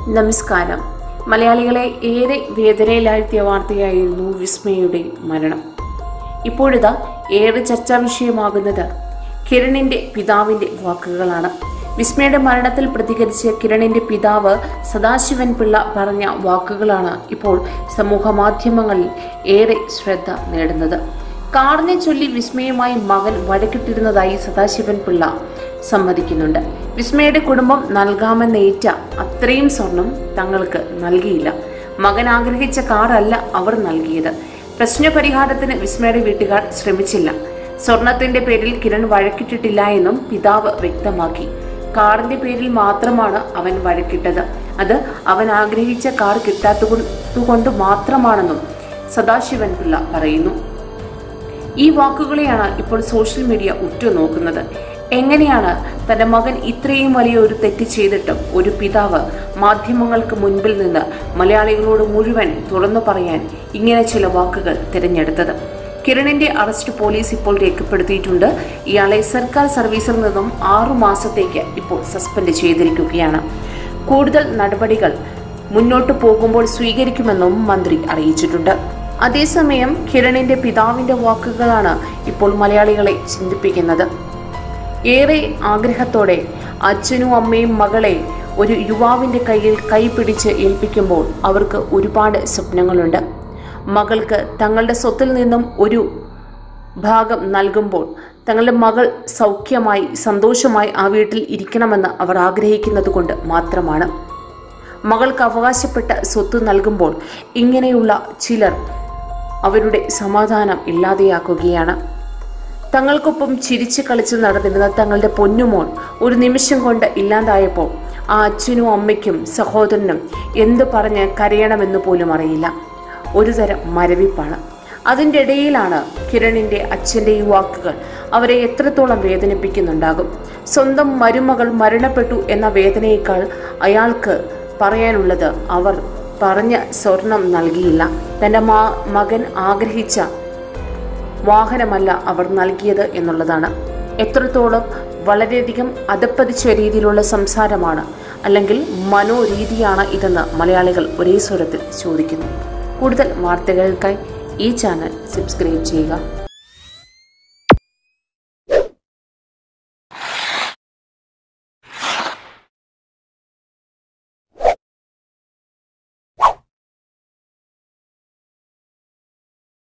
നമസ്കാരം മലയാളികളെ ഏറെ വേദനയിലാഴ്ത്തിയ വാർത്തയായിരുന്നു വിസ്മയുടെ മരണം ഇപ്പോഴിതാ ഏറെ ചർച്ചാ വിഷയമാകുന്നത് കിരണിന്റെ പിതാവിന്റെ വാക്കുകളാണ് വിസ്മയുടെ മരണത്തിൽ പ്രതികരിച്ച് കിരണിന്റെ പിതാവ് സദാശിവൻ പിള്ള പറഞ്ഞ വാക്കുകളാണ് ഇപ്പോൾ സമൂഹ മാധ്യമങ്ങളിൽ ഏറെ ശ്രദ്ധ നേടുന്നത് കാറിനെ ചൊല്ലി വിസ്മയുമായി മകൻ വഴക്കിട്ടിരുന്നതായി സദാശിവൻ പിള്ള സമ്മതിക്കുന്നുണ്ട് വിസ്മയുടെ കുടുംബം നൽകാമെന്നേറ്റ അത്രയും സ്വർണം തങ്ങൾക്ക് നൽകിയില്ല മകൻ ആഗ്രഹിച്ച കാറല്ല അവർ നൽകിയത് പ്രശ്നപരിഹാരത്തിന് വിസ്മയുടെ വീട്ടുകാർ ശ്രമിച്ചില്ല സ്വർണത്തിന്റെ പേരിൽ കിരൺ വഴക്കിട്ടിട്ടില്ല എന്നും പിതാവ് വ്യക്തമാക്കി കാറിന്റെ പേരിൽ മാത്രമാണ് അവൻ വഴക്കിട്ടത് അത് അവൻ ആഗ്രഹിച്ച കാർ കിട്ടാത്തതുകൊണ്ട് മാത്രമാണെന്നും സദാശിവൻ പിള്ള പറയുന്നു ഈ വാക്കുകളെയാണ് ഇപ്പോൾ സോഷ്യൽ മീഡിയ ഉറ്റുനോക്കുന്നത് എങ്ങനെയാണ് തന്റെ മകൻ ഇത്രയും വലിയ ഒരു തെറ്റ് ചെയ്തിട്ടും ഒരു പിതാവ് മാധ്യമങ്ങൾക്ക് മുൻപിൽ നിന്ന് മലയാളികളോട് മുഴുവൻ തുറന്നു പറയാൻ ഇങ്ങനെ ചില വാക്കുകൾ തിരഞ്ഞെടുത്തത് കിരണിന്റെ അറസ്റ്റ് പോലീസ് ഇപ്പോൾ രേഖപ്പെടുത്തിയിട്ടുണ്ട് ഇയാളെ സർക്കാർ സർവീസിൽ നിന്നും ആറു മാസത്തേക്ക് ഇപ്പോൾ സസ്പെൻഡ് ചെയ്തിരിക്കുകയാണ് കൂടുതൽ നടപടികൾ മുന്നോട്ടു പോകുമ്പോൾ സ്വീകരിക്കുമെന്നും മന്ത്രി അറിയിച്ചിട്ടുണ്ട് അതേസമയം കിരണിന്റെ പിതാവിന്റെ വാക്കുകളാണ് ഇപ്പോൾ മലയാളികളെ ചിന്തിപ്പിക്കുന്നത് ഏറെ ആഗ്രഹത്തോടെ അച്ഛനും അമ്മയും മകളെ ഒരു യുവാവിന്റെ കയ്യിൽ കൈ പിടിച്ച് ഏൽപ്പിക്കുമ്പോൾ അവർക്ക് ഒരുപാട് സ്വപ്നങ്ങളുണ്ട് മകൾക്ക് തങ്ങളുടെ സ്വത്തിൽ നിന്നും ഒരു ഭാഗം നൽകുമ്പോൾ തങ്ങളുടെ മകൾ സൗഖ്യമായി സന്തോഷമായി ആ വീട്ടിൽ ഇരിക്കണമെന്ന് അവർ ആഗ്രഹിക്കുന്നത് കൊണ്ട് മാത്രമാണ് മകൾക്ക് അവകാശപ്പെട്ട സ്വത്ത് നൽകുമ്പോൾ ഇങ്ങനെയുള്ള ചിലർ അവരുടെ സമാധാനം ഇല്ലാതെയാക്കുകയാണ് തങ്ങൾക്കൊപ്പം ചിരിച്ചു കളിച്ച് നടന്നിരുന്ന തങ്ങളുടെ പൊന്നുമോൻ ഒരു നിമിഷം കൊണ്ട് ഇല്ലാതായപ്പോൾ ആ അച്ഛനും അമ്മയ്ക്കും സഹോദരനും എന്ത് പറഞ്ഞ് കരയണമെന്ന് പോലും അറിയില്ല ഒരു തരം മരവിപ്പാണ് അതിൻ്റെ ഇടയിലാണ് കിരണിൻ്റെ അച്ഛൻ്റെ ഈ വാക്കുകൾ അവരെ എത്രത്തോളം വേദനിപ്പിക്കുന്നുണ്ടാകും സ്വന്തം മരുമകൾ മരണപ്പെട്ടു എന്ന വേദനയേക്കാൾ അയാൾക്ക് പറയാനുള്ളത് അവർ പറഞ്ഞ സ്വർണം നൽകിയില്ല തൻ്റെ മാ മകൻ ആഗ്രഹിച്ച വാഹനമല്ല അവർ നൽകിയത് എന്നുള്ളതാണ് എത്രത്തോളം വളരെയധികം അതപ്പതിച്ച രീതിയിലുള്ള സംസാരമാണ് അല്ലെങ്കിൽ മനോരീതിയാണ് ഇതെന്ന് മലയാളികൾ ഒരേ സ്വരത്തിൽ ചോദിക്കുന്നു കൂടുതൽ വാർത്തകൾക്കായി ഈ ചാനൽ സബ്സ്ക്രൈബ് ചെയ്യുക